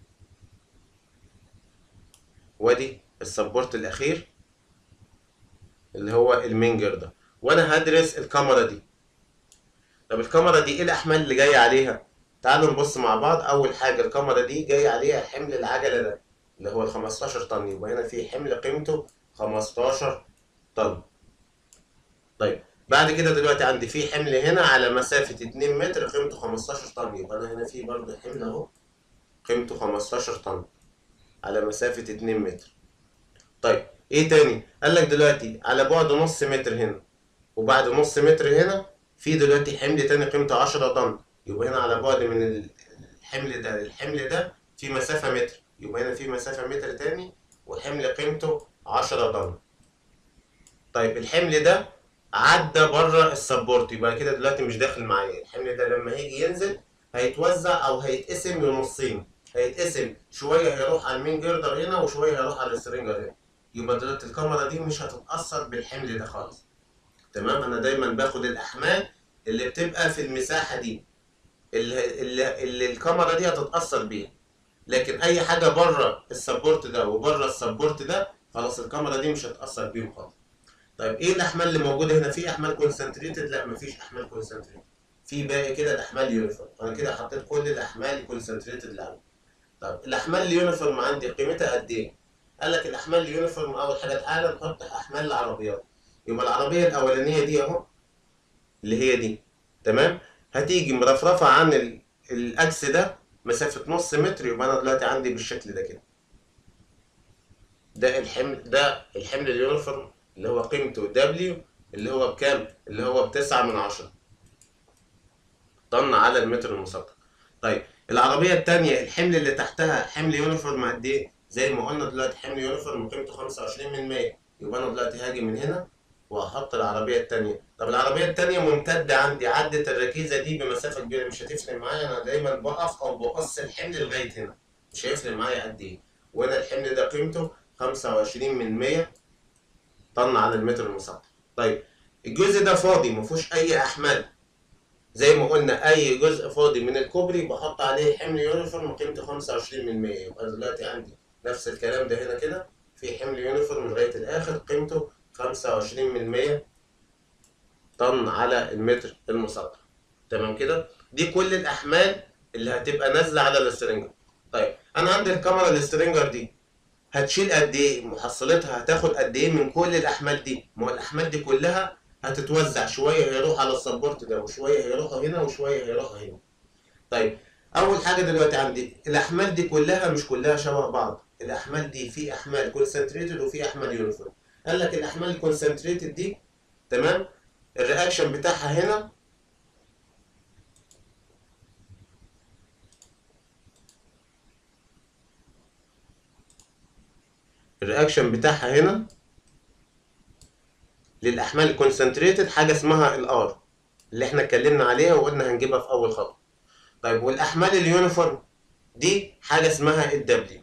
وادي السبورت الاخير اللي هو المنجر ده وانا هدرس الكاميرا دي طب الكاميرا دي ايه الاحمال اللي جايه عليها تعالوا نبص مع بعض اول حاجه الكاميرا دي جاي عليها حمل العجله ده اللي هو ال 15 طن يبقى هنا في حمل قيمته 15 طن طيب بعد كده دلوقتي عندي في حمل هنا على مسافة 2 متر قيمته 15 طن يبقى أنا هنا في برضه حمل أهو قيمته 15 طن على مسافة 2 متر طيب إيه تاني؟ قال لك دلوقتي على بعد نص متر هنا وبعد نص متر هنا في دلوقتي حمل تاني قيمته 10 طن يبقى هنا على بعد من الحمل ده للحمل ده في مسافة متر يبقى هنا في مسافة متر تاني والحمل قيمته 10 طن طيب الحمل ده عدى بره السبورت يبقى كده دلوقتي مش داخل معايا الحمل ده لما هيجي ينزل هيتوزع او هيتقسم لنصين هيتقسم شويه هيروح على المين جردر هنا وشويه هيروح على السترينجر هنا يبقى دلوقتي الكاميرا دي مش هتتاثر بالحمل ده خالص تمام انا دايما باخد الاحمال اللي بتبقى في المساحه دي اللي, اللي, اللي الكاميرا دي هتتاثر بيها لكن اي حاجه بره السبورت ده وبره السبورت ده خلاص الكاميرا دي مش هتاثر بيهم خالص طيب ايه الاحمال اللي موجوده هنا في احمال كونسنتريتد لا مفيش احمال كونسنتريتد في باقي كده الاحمال يونيفورم انا كده حطيت كل الاحمال كونسنتريتد اللي عندي طب الاحمال اليونيفورم عندي قيمتها قد ايه قال لك الاحمال اليونيفورم اول حاجه تعالى نحط احمال العربيات يبقى العربيه الاولانيه دي اهو اللي هي دي تمام هتيجي مرفرفه عن ال... الاكس ده مسافه نص متر يبقى انا دلوقتي عندي بالشكل ده كده ده الحمل ده الحمل اليونيفورم اللي هو قيمته دبليو اللي هو بكام؟ اللي هو بتسعة من عشرة طن على المتر المسطح. طيب العربية التانية الحمل اللي تحتها حمل يونيفورم قد إيه؟ زي ما قلنا دلوقتي حمل يونيفورم قيمته خمسة وعشرين من مية يبقى أنا دلوقتي هاجي من هنا وهحط العربية التانية. طب العربية التانية ممتدة عندي عدت الركيزة دي بمسافة كبيرة مش هتفرق معايا أنا دايما بقف أو بقص الحمل لغاية هنا. مش هيفرق معايا قد إيه. وهنا الحمل ده قيمته خمسة وعشرين من مية طن على المتر المسطح طيب الجزء ده فاضي ما فيهوش اي احمال زي ما قلنا اي جزء فاضي من الكوبري بحط عليه حمل يونيفورم قيمته 25 من 100 يبقى دلوقتي عندي نفس الكلام ده هنا كده في حمل يونيفورم لغايه الاخر قيمته 25 من 100 طن على المتر المسطح تمام كده دي كل الاحمال اللي هتبقى نازله على السترينجر طيب انا عندي الكاميرا السترينجر دي هتشيل قد ايه محصلتها هتاخد قد ايه من كل الاحمال دي ما هو الاحمال دي كلها هتتوزع شويه هيروح على السبورت ده وشويه هيروحوا هنا وشويه هيروحوا هنا طيب اول حاجه دلوقتي عندي الاحمال دي كلها مش كلها شبه بعض الاحمال دي في احمال كونسنتريتد وفي احمال يونيفورم قال لك الاحمال الكونسنتريتد دي تمام الرياكشن بتاعها هنا الرياكشن بتاعها هنا للاحمال الكونسنتريتد حاجه اسمها الار اللي احنا اتكلمنا عليها وقلنا هنجيبها في اول خطوه طيب والاحمال اليونيفورم دي حاجه اسمها الدبليو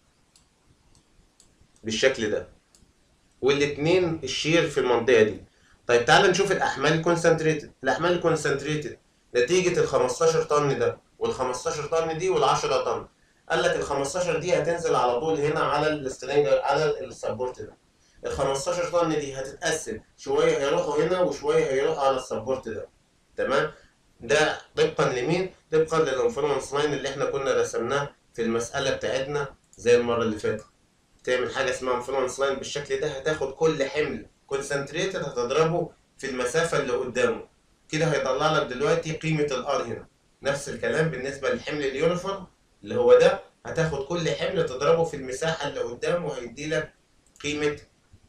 بالشكل ده والاثنين الشير في المنطقه دي طيب تعال نشوف الاحمال الكونسنتريتد الاحمال الكونسنتريتد نتيجه ال 15 طن ده وال 15 طن دي وال 10 طن قال لك ال 15 دي هتنزل على طول هنا على السترينجر على السبورت ده ال 15 طن دي هتتقسم شويه هيروحوا هنا وشويه هيروحوا على السبورت ده تمام ده طبقا لمين طبقا للانفلونس لاين اللي احنا كنا رسمناه في المساله بتاعتنا زي المره اللي فاتت تعمل حاجه اسمها انفلونس لاين بالشكل ده هتاخد كل حمل كونسنتريتد هتضربه في المسافه اللي قدامه كده هيطلع لك دلوقتي قيمه الار هنا نفس الكلام بالنسبه للحمل اليونيفورم اللي هو ده هتاخد كل حمل تضربه في المساحة اللي قدامه هيدي لك قيمة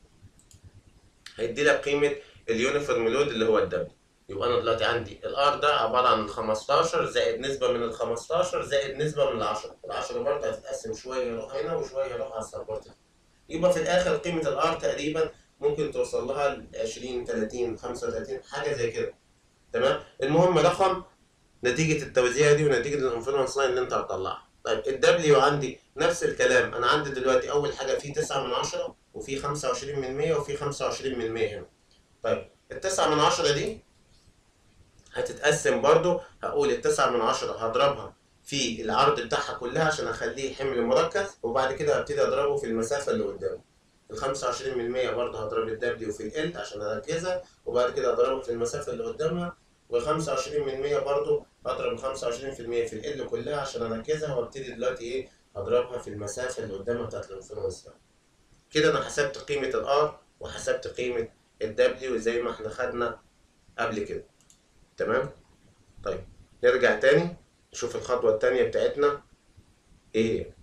هيدي لك قيمة اليونيفورم لود اللي هو الدبليو يبقى انا دلوقتي عندي الار ده عبارة عن ال 15 زائد نسبة من ال 15 زائد نسبة من ال 10 ال 10 برضه هتتقسم شوية يروح هنا وشوية يروح على السبورت يبقى في الاخر قيمة الار تقريبا ممكن توصل لها ل 20 30 35 حاجة زي كده تمام المهم رقم نتيجة التوزيع دي ونتيجة الانفلونس لاين اللي انت هتطلعها طيب الدبليو عندي نفس الكلام انا عندي دلوقتي اول حاجة في 9 من 10 وفي 25 من 100 وفي 25 من 100 هنا طيب التسعة من 10 دي هتتقسم برضو هقول التسعة من 10 هضربها في العرض بتاعها كلها عشان اخليه حمل مركز وبعد كده هبتدي اضربه في المسافة اللي قدامه ال 25 من 100 برضه هضرب الدبليو في ال عشان اركزها وبعد كده اضربه في المسافة اللي قدامها وال 25 من 100 برضه هضرب ال 25% في ال كلها عشان اركزها وابتدي دلوقتي ايه هضربها في المسافة اللي قدامها بتاعت الانفلونس ده كده انا حسبت قيمة الار وحسبت قيمة الدبليو زي ما احنا خدنا قبل كده تمام طيب نرجع تاني نشوف الخطوة التانية بتاعتنا ايه هي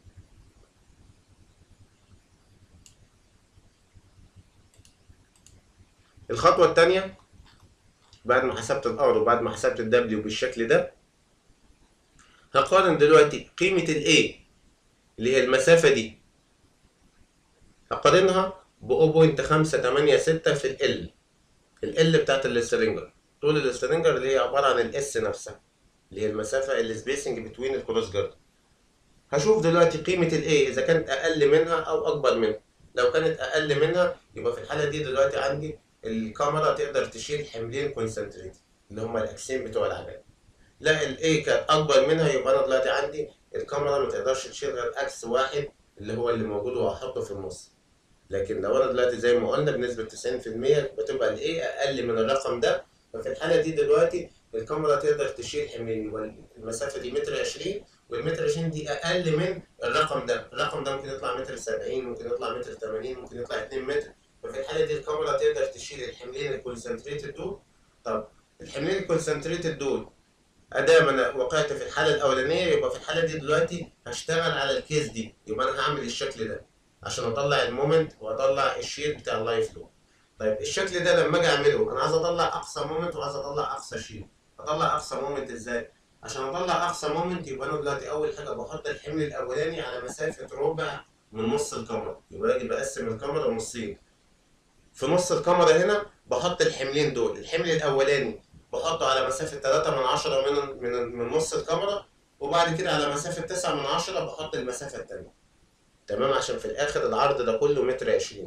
الخطوة التانية بعد ما حسبت الار وبعد ما حسبت الدبليو بالشكل ده هقارن دلوقتي قيمة ال A اللي هي المسافة دي هقارنها ب 0.586 في ال L ال L بتاعت السترينجر طول السترينجر اللي هي عبارة عن الاس نفسها اللي هي المسافة السبيسنج بتوين الكروس جارد هشوف دلوقتي قيمة ال A إذا كانت أقل منها أو أكبر منها لو كانت أقل منها يبقى في الحالة دي دلوقتي عندي الكاميرا تقدر تشيل حملين كونسنتريت اللي هما الأكسين بتوع العجلة لا ال A كانت أكبر منها يبقى أنا دلوقتي عندي الكاميرا ما تقدرش تشيل غير أكس واحد اللي هو اللي موجود وهحطه في النص لكن لو أنا دلوقتي زي ما قلنا بنسبة 90% بتبقى ال A أقل من الرقم ده ففي الحالة دي دلوقتي الكاميرا تقدر تشيل حملين والمسافة دي متر عشرين والمتر عشرين دي أقل من الرقم ده الرقم ده ممكن يطلع متر سبعين ممكن يطلع متر تمانين ممكن يطلع اتنين متر ففي الحالة دي الكاميرا تقدر تشيل الحملين الكونسنتريتد دول طب الحملين الكونسنتريتد دول ادام انا وقعت في الحاله الاولانيه يبقى في الحاله دي دلوقتي هشتغل على الكيس دي يبقى انا هعمل الشكل ده عشان اطلع المومنت واطلع الشير بتاع اللايف لود طيب الشكل ده لما اجي اعمله انا عايز اطلع اقصى مومنت وعايز اطلع اقصى شير اطلع اقصى مومنت ازاي عشان اطلع اقصى مومنت يبقى انا دلوقتي اول حاجه بحط الحمل الاولاني على مسافه ربع من نص الكاميرا يبقى اجي بقسم الكاميرا نصين في نص الكاميرا هنا بحط الحملين دول الحمل الاولاني بحطه على مسافة 3 من 10 من من من نص الكاميرا وبعد كده على مسافة 9 من 10 بحط المسافة التانية تمام عشان في الآخر العرض ده كله متر 20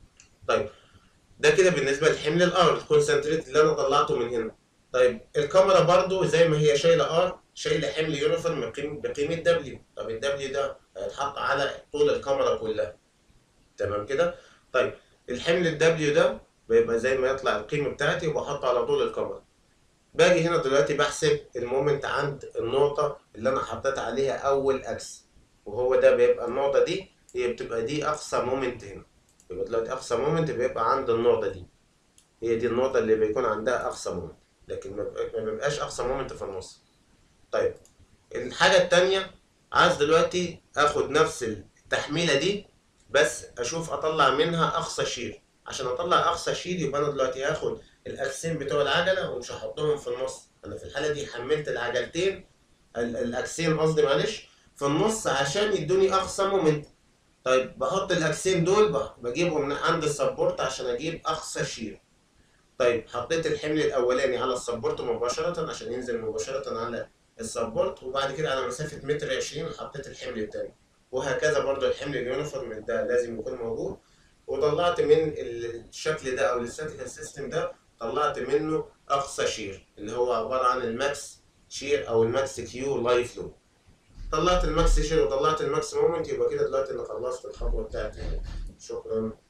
طيب ده كده بالنسبة لحمل الار الكونسنتريت اللي أنا طلعته من هنا طيب الكاميرا برضو زي ما هي شايلة ار شايلة حمل يونيفورم بقيمة دبليو طب الدبليو ده هيتحط على طول الكاميرا كلها تمام كده طيب الحمل الدبليو ده بيبقى زي ما يطلع القيمة بتاعتي وبحطه على طول الكاميرا باجي هنا دلوقتي بحسب المومنت عند النقطة اللي أنا حطيت عليها أول أكس وهو ده بيبقى النقطة دي هي بتبقى دي أقصى مومنت هنا يبقى دلوقتي أقصى مومنت بيبقى عند النقطة دي هي دي النقطة اللي بيكون عندها أقصى مومنت لكن ما بيبقاش أقصى مومنت في النص طيب الحاجة التانية عايز دلوقتي آخد نفس التحميلة دي بس أشوف أطلع منها أقصى شير عشان أطلع أقصى شير يبقى أنا دلوقتي هاخد الاكسين بتوع العجله ومش هحطهم في النص انا في الحاله دي حملت العجلتين الاكسين قصدي معلش في النص عشان يدوني اقصى مومنت طيب بحط الاكسين دول بجيبهم من عند السبورت عشان اجيب اقصى شير طيب حطيت الحمل الاولاني على السبورت مباشره عشان ينزل مباشره على السبورت وبعد كده على مسافه متر عشرين حطيت الحمل التاني وهكذا برضو الحمل اليونيفورم ده لازم يكون موجود وطلعت من الشكل ده او الستاتيكال سيستم ده طلعت منه اقصى شير اللي هو عباره عن الماكس شير او الماكس كيو لايف لود طلعت الماكس شير وطلعت الماكس مومنت يبقى كده دلوقتي انا خلصت الخطوه بتاعتي شكرا